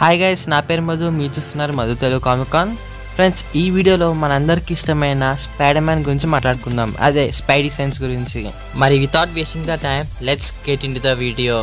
Hi guys నా పేరు మధు మీరు చూస్తున్నారు మధు తెలుగు కామికాన్ ఫ్రెండ్స్ ఈ వీడియోలో మనందరికి ఇష్టమైన స్పైడర్ మ్యాన్ గురించి మాట్లాడుకుందాం అదే స్పైడీ సెన్స్ గురించి మరి without wasting the time let's get in the video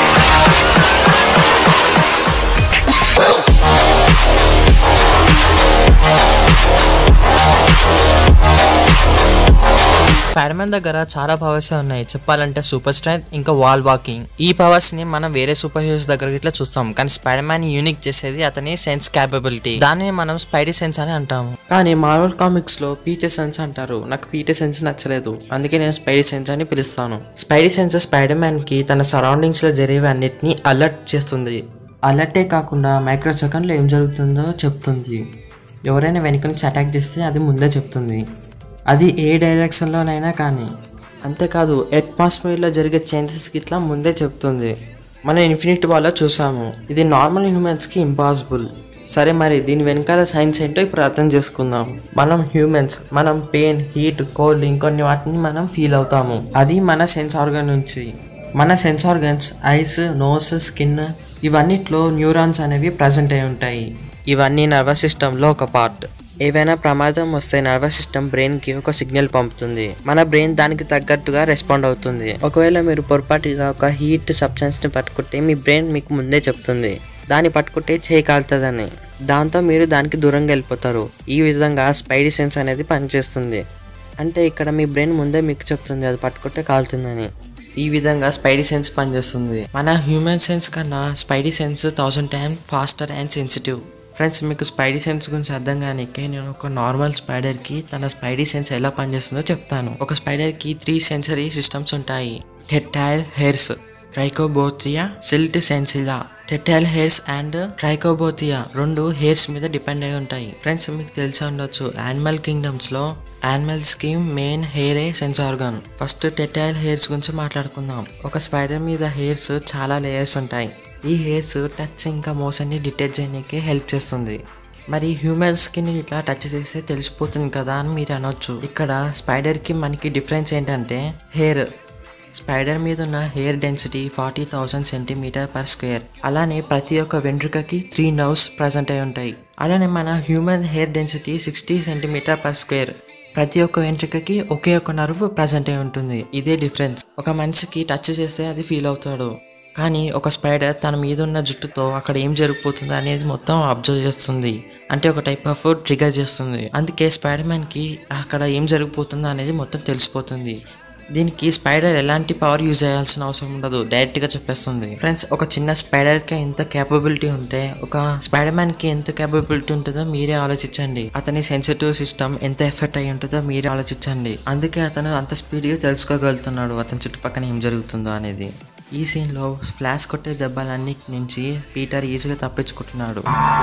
Spider Man దగ్గర చాలా పవర్స్ ఉన్నాయి చెప్పాలంటే సూపర్ స్ట్రెంత్ ఇంకా వాల్ వాకింగ్ ఈ పవర్స్ ని మనం వేరే సూపర్ హీరోస్ దగ్గర ఇట్లా చూస్తాం కానీ స్పైడర్ మ్యాన్ యూనిక్ చేసేది అతని సెన్స్ క్యాపబిలిటీ దానిని మనం స్పైడీ సెన్స్ అని అంటాము కానీ మార్వల్ కామిక్స్ లో పీటర్ సెన్స్ అంటారు నాకు పీటర్ సెన్స్ నచ్చలేదు అందుకే నేను స్పైడీ సెన్స్ అని పిలుస్తాను స్పైడీ సెన్స్ స్పైడర్ మ్యాన్ కి తన సరౌండింగ్స్ లో జరిగే అన్నిటిని అలర్ట్ చేస్తుంది అలర్టే కాకుండా మైక్రో సెకండ్లో ఏం జరుగుతుందో చెప్తుంది ఎవరైనా వెనుక నుంచి అటాక్ చేస్తే అది ముందే చెప్తుంది అది ఏ డైరెక్షన్లోనైనా కానీ అంతేకాదు అట్మాస్ఫియర్లో జరిగే చేంజెస్కి ఇట్లా ముందే చెప్తుంది మనం ఇన్ఫినిట్ వాళ్ళ చూసాము ఇది నార్మల్ హ్యూమన్స్కి ఇంపాసిబుల్ సరే మరి దీని వెనకాల సైన్స్ ఏంటో ఇప్పుడు అర్థం చేసుకుందాం మనం హ్యూమన్స్ మనం పెయిన్ హీట్ కోల్డ్ ఇంకొన్ని వాటిని మనం ఫీల్ అవుతాము అది మన సెన్స్ ఆర్గన్ నుంచి మన sense organs eyes nose skin ఇవన్నిట్లో న్యూరాన్స్ అనేవి ప్రజెంట్ అయి ఉంటాయి ఇవన్నీ నర్వస్ సిస్టంలో ఒక పార్ట్ ఏవైనా ప్రమాదం వస్తే నర్వస్ సిస్టమ్ బ్రెయిన్ కి ఒక సిగ్నల్ పంపుతుంది మన బ్రెయిన్ దానికి తగ్గట్టుగా రెస్పాండ్ అవుతుంది ఒకవేళ మీరు పొరపాటుగా ఒక హీట్ సబ్స్టెన్స్ ని పట్టుకుంటే మీ బ్రెయిన్ మీకు ముందే చెప్తుంది దాన్ని పట్టుకుంటే చేయి కాలుతుందని దాంతో మీరు దానికి దూరంగా వెళ్ళిపోతారు ఈ విధంగా స్పైడీ సెన్స్ అనేది పనిచేస్తుంది అంటే ఇక్కడ మీ బ్రెయిన్ ముందే మీకు చెప్తుంది అది పట్టుకుంటే కాలుతుందని ఈ విధంగా స్పైడీ సెన్స్ పనిచేస్తుంది మన హ్యూమన్ సెన్స్ కన్నా spidey sense thousand time faster and sensitive friends మీకు స్పైడీ సెన్స్ గురించి అర్థం కానికే నేను ఒక నార్మల్ స్పైడర్కి తన స్పైడీ సెన్స్ ఎలా పనిచేస్తుందో చెప్తాను ఒక స్పైడర్కి త్రీ సెన్సరీ సిస్టమ్స్ ఉంటాయి tactile hairs trichobothria slit sensilla tactile hairs and trichobothria రెండు హెయిర్స్ మీద డిపెండ్ అయి ఉంటాయి ఫ్రెండ్స్ మీకు తెలిసి ఉండొచ్చు యానిమల్ కింగ్డమ్స్ లో యానిమల్స్ కి main hair sense organ first tactile hairs గురించి మాట్లాడుకుందాం ఒక స్పైడర్ మీద హెయిర్స్ చాలా లేయర్స్ ఉంటాయి ఈ హెయిర్స్ టచ్ ఇంకా మోషన్ని డిటెక్ట్ చేయడానికి హెల్ప్ చేస్తుంది మరి హ్యూమన్ స్కిన్ ఇట్లా టచ్ చేస్తే తెలిసిపోతుంది కదా అని మీరు అనొచ్చు ఇక్కడ స్పైడర్కి మనకి డిఫరెన్స్ ఏంటంటే హెయిర్ స్పైడర్ మీద ఉన్న hair density forty thousand centimetre per square అలానే ప్రతి ఒక్క వెంట్రుకకి త్రీ నర్వ్స్ ప్రజెంట్ అయి ఉంటాయి అలానే మన human hair density sixty centimetre per square ప్రతి ఒక్క వెంట్రుకకి ఒకే ఒక్క నర్వ్ ప్రజెంట్ అయి ఉంటుంది ఇదే డిఫరెన్స్ ఒక మనిషికి టచ్ చేస్తే అది ఫీల్ అవుతాడు కానీ ఒక స్పైడర్ తన మీద ఉన్న జుట్టుతో అక్కడ ఏం జరిగిపోతుంది అనేది మొత్తం అబ్జర్వ్ చేస్తుంది అంటే ఒక టైప్ ఆఫ్ ట్రిగర్ చేస్తుంది అందుకే స్పైడర్ మ్యాన్కి అక్కడ ఏం జరిగిపోతుందో అనేది మొత్తం తెలిసిపోతుంది దీనికి స్పైడర్ ఎలాంటి పవర్ యూజ్ చేయాల్సిన అవసరం ఉండదు డైరెక్ట్గా చెప్పేస్తుంది ఫ్రెండ్స్ ఒక చిన్న స్పైడర్కి ఎంత క్యాపబిలిటీ ఉంటే ఒక స్పైడర్ మ్యాన్కి ఎంత క్యాపబిలిటీ ఉంటుందో మీరే ఆలోచించండి అతని సెన్సిటివ్ సిస్టమ్ ఎంత ఎఫెక్ట్ అయి ఉంటుందో మీరే ఆలోచించండి అందుకే అతను అంత స్పీడ్గా తెలుసుకోగలుగుతున్నాడు అతని చుట్టుపక్కల ఏం జరుగుతుందో అనేది ఈ సీన్లో ఫ్లాష్ కొట్టే దెబ్బలన్నిటి నుంచి పీటర్ ఈజీగా తప్పించుకుంటున్నాడు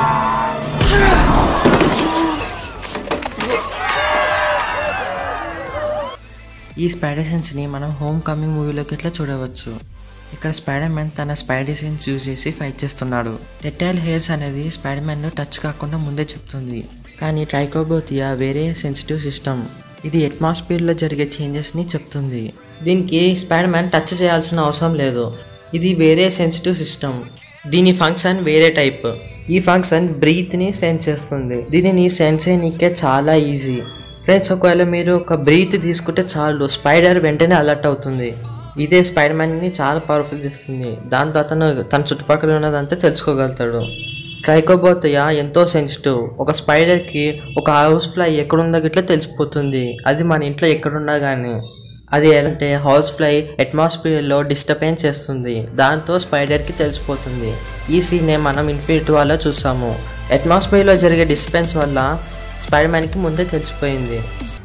ఈ స్పైడర్ సెన్స్ని మనం హోమ్ కమింగ్ మూవీలోకి ఇట్లా చూడవచ్చు ఇక్కడ స్పైడర్ మ్యాన్ తన స్పైడర్ సెన్స్ యూజ్ చేసి ఫైట్ చేస్తున్నాడు టెటైల్ హెయిర్స్ అనేది స్పైడర్ మ్యాన్ టచ్ కాకుండా ముందే చెప్తుంది కానీ ట్రైకోబోతియా వేరే సెన్సిటివ్ సిస్టమ్ ఇది అట్మాస్ఫియర్లో జరిగే చేంజెస్ని చెప్తుంది దీనికి స్పైడర్ మ్యాన్ టచ్ చేయాల్సిన అవసరం లేదు ఇది వేరే సెన్సిటివ్ సిస్టమ్ దీని ఫంక్షన్ వేరే టైప్ ఈ ఫంక్షన్ బ్రీత్ని సెన్స్ చేస్తుంది దీనిని సెన్స్ చేయనీకే చాలా ఈజీ ఫ్రెండ్స్ ఒకవేళ మీరు ఒక బ్రీత్ తీసుకుంటే చాలు స్పైడర్ వెంటనే అలర్ట్ అవుతుంది ఇదే స్పైడర్ మ్యాన్ని చాలా పవర్ఫుల్ చేస్తుంది దాంతో అతను తన చుట్టుపక్కల ఉన్నదంతా తెలుసుకోగలుగుతాడు ట్రైకోబోతయా ఎంతో సెన్సిటివ్ ఒక స్పైడర్కి ఒక హౌస్ ఫ్లై ఎక్కడుందో గిట్లా తెలిసిపోతుంది అది మన ఇంట్లో ఎక్కడున్నా కానీ అది అంటే హౌస్ ఫ్లై అట్మాస్ఫియర్లో డిస్టర్బెన్స్ చేస్తుంది దాంతో స్పైడర్కి తెలిసిపోతుంది ఈ సీనే మనం ఇన్ఫినిటీ వల్ల చూసాము అట్మాస్ఫియర్లో జరిగే డిస్టర్బెన్స్ వల్ల స్పైడర్ మ్యాన్కి ముందే తెలిసిపోయింది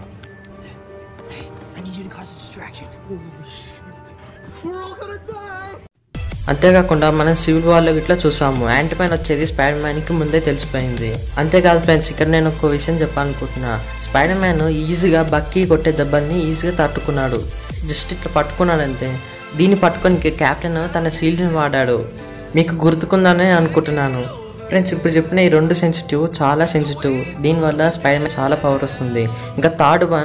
I need you to cause a distraction. Holy shit. We're all gonna die! అంతేకాకుండా మనం సివిల్ వార్లో ఇట్లా చూసాము యాంటీ మ్యాన్ వచ్చేది స్పైడర్ మ్యాన్కి ముందే తెలిసిపోయింది అంతేకాదు ఫ్రెండ్స్ ఇక్కడ నేను ఒక విషయం చెప్పాలనుకుంటున్నా స్పైడర్ మ్యాన్ ఈజీగా బక్కి కొట్టే దెబ్బల్ని ఈజీగా తట్టుకున్నాడు జస్ట్ ఇట్లా పట్టుకున్నాడు అంతే దీన్ని పట్టుకొని కెప్టెన్ తన షీల్డ్ని వాడాడు మీకు గుర్తుకుందని అనుకుంటున్నాను ఫ్రెండ్స్ ఇప్పుడు చెప్పిన ఈ రెండు సెన్సిటివ్ చాలా సెన్సిటివ్ దీనివల్ల స్పైడర్ మ్యాన్ చాలా పవర్ వస్తుంది ఇంకా థర్డ్ వన్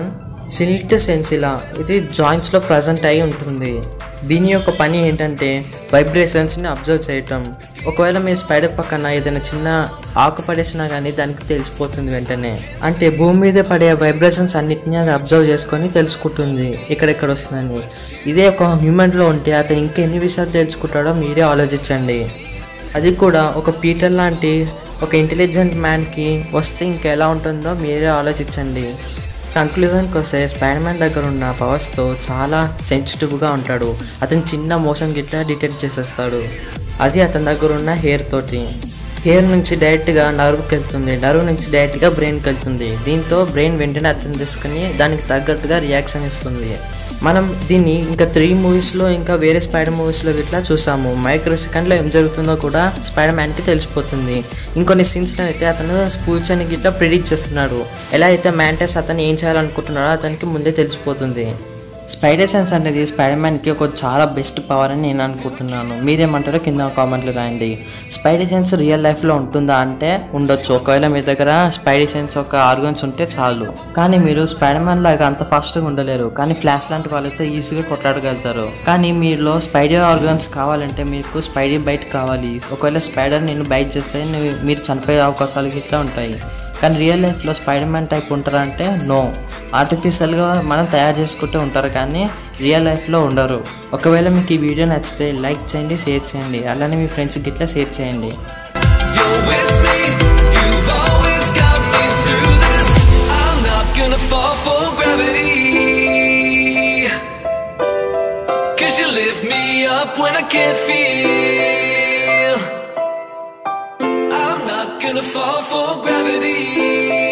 సిల్ట్ సెన్సిలా ఇది జాయింట్స్లో ప్రజెంట్ అయి ఉంటుంది దీని యొక్క పని ఏంటంటే వైబ్రేషన్స్ని అబ్జర్వ్ చేయటం ఒకవేళ మీ స్పైడర్ పక్కన ఏదైనా చిన్న ఆకు పడేసినా కానీ దానికి తెలిసిపోతుంది వెంటనే అంటే భూమి మీద పడే వైబ్రేషన్స్ అన్నిటిని అది అబ్జర్వ్ చేసుకొని తెలుసుకుంటుంది ఎక్కడెక్కడ వస్తుందని ఇదే ఒక హ్యూమన్లో ఉంటే అతను ఇంకా ఎన్ని విషయాలు తెలుసుకుంటాడో మీరే ఆలోచించండి అది కూడా ఒక పీటర్ లాంటి ఒక ఇంటెలిజెంట్ మ్యాన్కి వస్తే ఇంకా ఎలా ఉంటుందో మీరే ఆలోచించండి కంక్లూజన్కి వస్తే స్పైడర్ మ్యాన్ దగ్గర ఉన్న పవర్స్తో చాలా సెన్సిటివ్గా ఉంటాడు అతను చిన్న మోషన్ గిట్లా డిటెక్ట్ చేసేస్తాడు అది అతని దగ్గర ఉన్న హెయిర్ తోటి హెయిర్ నుంచి డైరెక్ట్గా నర్వ్కి వెళ్తుంది నర్వ్ నుంచి డైరెక్ట్గా బ్రెయిన్కి వెళ్తుంది దీంతో బ్రెయిన్ వెంటనే అర్థం చేసుకుని దానికి తగ్గట్టుగా రియాక్షన్ ఇస్తుంది మనం దీన్ని ఇంకా త్రీ మూవీస్లో ఇంకా వేరే స్పైడర్ మూవీస్లో ఇట్లా చూసాము మైక్రో సెకండ్లో ఏం జరుగుతుందో కూడా స్పైడర్ మ్యాన్కి తెలిసిపోతుంది ఇంకొన్ని సీన్స్లో అయితే అతను స్కూల్స్ అని ఇట్లా ప్రిడిక్ట్ చేస్తున్నాడు ఎలా అయితే మ్యాంటస్ అతను ఏం చేయాలనుకుంటున్నాడో అతనికి ముందే తెలిసిపోతుంది స్పైడర్ సెన్స్ అనేది స్పైడర్ మ్యాన్కి ఒక చాలా బెస్ట్ పవర్ అని నేను అనుకుంటున్నాను మీరేమంటారో కింద కామెంట్లు రాయండి స్పైడర్ సెన్స్ రియల్ లైఫ్లో ఉంటుందా అంటే ఉండొచ్చు ఒకవేళ మీ దగ్గర స్పైడర్ సెన్స్ ఒక ఆర్గన్స్ ఉంటే చాలు కానీ మీరు స్పైడర్ మ్యాన్ లాగా అంత ఫాస్ట్గా ఉండలేరు కానీ ఫ్లాష్ లాంటి వాళ్ళతో ఈజీగా కొట్లాడగలుగుతారు కానీ మీలో స్పైడర్ ఆర్గన్స్ కావాలంటే మీకు స్పైడర్ బైట్ కావాలి ఒకవేళ స్పైడర్ నేను బైట్ చేస్తే నువ్వు- మీరు చనిపోయే అవకాశాలు ఇట్లా ఉంటాయి కానీ రియల్ లైఫ్లో స్పైడర్ మ్యాన్ టైప్ ఉంటారంటే నో ఆర్టిఫిషియల్గా మనం తయారు చేసుకుంటూ ఉంటారు కానీ రియల్ లైఫ్లో ఉండరు ఒకవేళ మీకు ఈ వీడియో నచ్చితే లైక్ చేయండి షేర్ చేయండి అలానే మీ ఫ్రెండ్స్కి ఇట్లా షేర్ చేయండి You're with me, you've always got me through this. I'm not gonna fall for gravity. Cause you lift me up when I can't feel. I'm not gonna fall for gravity.